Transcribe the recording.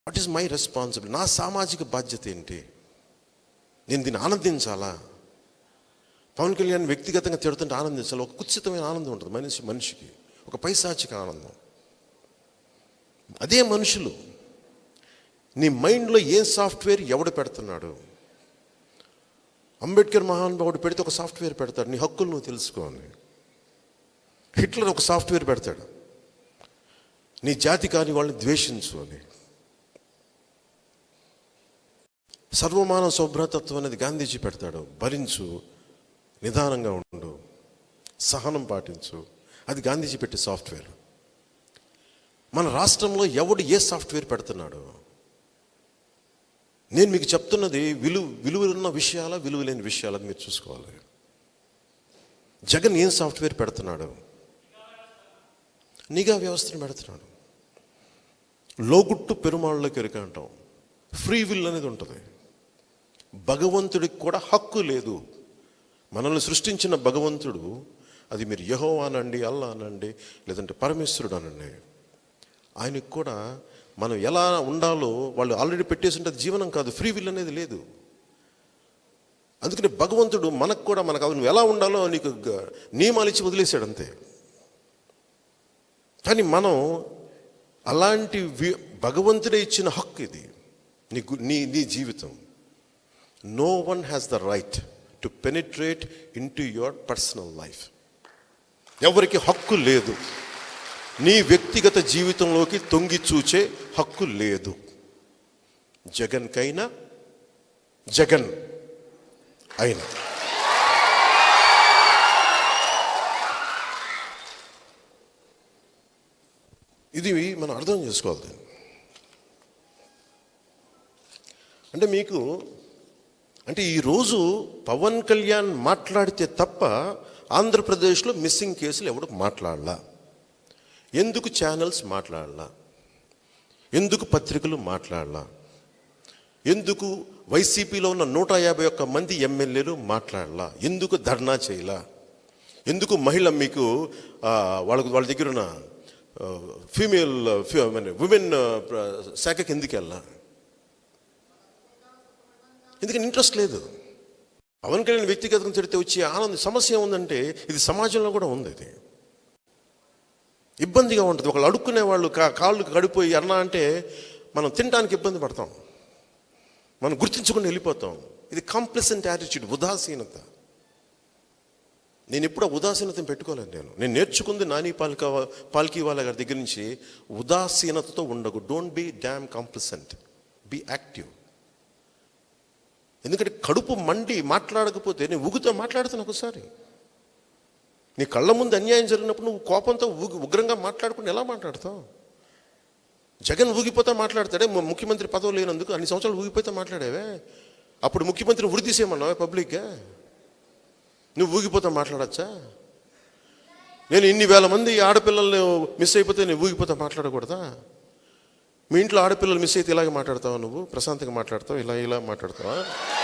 What is my responsibility నా సామాజిక బాధ్యత ఏంటి నేను దీన్ని ఆనందించాలా పవన్ కళ్యాణ్ వ్యక్తిగతంగా తిడుతుంటే ఆనందించాలి ఒక కుత్సితమైన ఆనందం ఉంటుంది మనిషి మనిషికి ఒక పైశాచిక ఆనందం అదే మనుషులు నీ మైండ్లో ఏం సాఫ్ట్వేర్ ఎవడు పెడుతున్నాడు అంబేద్కర్ మహానుభావుడు పెడితే ఒక సాఫ్ట్వేర్ పెడతాడు నీ హక్కులు నువ్వు తెలుసుకోవాలి హిట్లర్ ఒక సాఫ్ట్వేర్ పెడతాడు నీ జాతి కాని వాళ్ళని ద్వేషించు అని సర్వమానవ శుభ్రతత్వం అనేది గాంధీజీ పెడతాడు భరించు నిదానంగా ఉండు సహనం పాటించు అది గాంధీజీ పెట్టే సాఫ్ట్వేర్ మన రాష్ట్రంలో ఎవడు ఏ సాఫ్ట్వేర్ పెడుతున్నాడు నేను మీకు చెప్తున్నది విలువ విలువలున్న విషయాల విలువ లేని విషయాలని మీరు చూసుకోవాలి జగన్ ఏం సాఫ్ట్వేర్ పెడుతున్నాడు నిఘా వ్యవస్థను పెడుతున్నాడు లోగుట్టు పెరుమాళ్ళకి ఎరుక అంటాం ఫ్రీ విల్ అనేది ఉంటుంది భగవంతుడికి కూడా హక్కు లేదు మనల్ని సృష్టించిన భగవంతుడు అది మీరు యహో అనండి అల్లా అనండి లేదంటే పరమేశ్వరుడు అనండి ఆయనకు కూడా మనం ఎలా ఉండాలో వాళ్ళు ఆల్రెడీ పెట్టేసి ఉంటే అది జీవనం కాదు ఫ్రీ విల్ అనేది లేదు అందుకని భగవంతుడు మనకు కూడా మనకు నువ్వు ఎలా ఉండాలో నీకు గ- నియమాలు ఇచ్చి వదిలేశాడు అంతే కానీ మనం అలాంటి వి- భగవంతుడే ఇచ్చిన హక్కు ఇది నీ గు- నీ నీ జీవితం no one has the right to penetrate in to your personal life ఎవరికి హక్కు లేదు నీ వ్యక్తిగత జీవితంలోకి తొంగి చూచే హక్కు లేదు జగన్కైనా జగన్ అయినా ఇది మనం అర్థం చేసుకోవాలి దీన్ని. అంటే మీకు అంటే ఈరోజు పవన్ కళ్యాణ్ మాట్లాడితే తప్ప ఆంధ్రప్రదేశ్లో మిస్సింగ్ కేసులు ఎవడు మాట్లాడలా ఎందుకు ఛానల్స్ మాట్లాడలా ఎందుకు పత్రికలు మాట్లాడలా ఎందుకు వైసీపీలో ఉన్న నూట యాభై ఒక్క మంది ఎమ్మెల్యేలు మాట్లాడలా ఎందుకు ధర్నా చేయలా ఎందుకు మహిళ మీకు ఆ, వాళ్ళకు వాళ్ళ దగ్గర ఉన్న ఫీమేల్ ఉమెన్ శాఖకి ఎందుకు వెళ్ళా ఎందుకని ఇంట్రెస్ట్ లేదు పవన్ కళ్యాణ్ వ్యక్తిగతంగా తిడితే వచ్చే ఆనంద సమస్య ఏముందంటే ఇది సమాజంలో కూడా ఉంది ఇది ఇబ్బందిగా ఉంటుంది ఒకళ్ళు అడుక్కునే వాళ్ళు కా కాళ్ళు కడిపోయి అన్నా అంటే మనం తినడానికి ఇబ్బంది పడతాం మనం గుర్తించకుండా వెళ్ళిపోతాం ఇది కాంప్లసెంట్ యాటిట్యూడ్ ఉదాసీనత నేను ఎప్పుడు ఆ ఉదాసీనతను పెట్టుకోలేను నేను నేను నేర్చుకుంది నాని పాల్క పాల్కి వాళ్ళ గారి దగ్గర నుంచి ఉదాసీనతతో ఉండకు don't be damn complacent be active ఎందుకంటే కడుపు మండి మాట్లాడకపోతే నేను ఊగుతో మాట్లాడుతాను ఒకసారి నీ కళ్ళ ముందు అన్యాయం జరిగినప్పుడు నువ్వు కోపంతో ఊగి ఉగ్రంగా మాట్లాడుకుని ఎలా మాట్లాడతావు జగన్ ఊగిపోతా మాట్లాడతాడే ము- ముఖ్యమంత్రి పదవి లేనందుకు అన్ని సంవత్సరాలు ఊగిపోతే మాట్లాడేవే అప్పుడు ముఖ్యమంత్రి ఉరి తీసేయమన్నావే పబ్లిక్గా నువ్వు ఊగిపోతా మాట్లాడచ్చా నేను ఇన్ని వేల మంది ఆడపిల్లల్ని మిస్ అయిపోతే నేను ఊగిపోతా మాట్లాడకూడదా మీ ఇంట్లో ఆడపిల్లలు మిస్ అయితే ఇలాగే మాట్లాడతావా నువ్వు ప్రశాంతంగా మాట్లాడతావు ఇలా ఇలా మాట్లాడతావా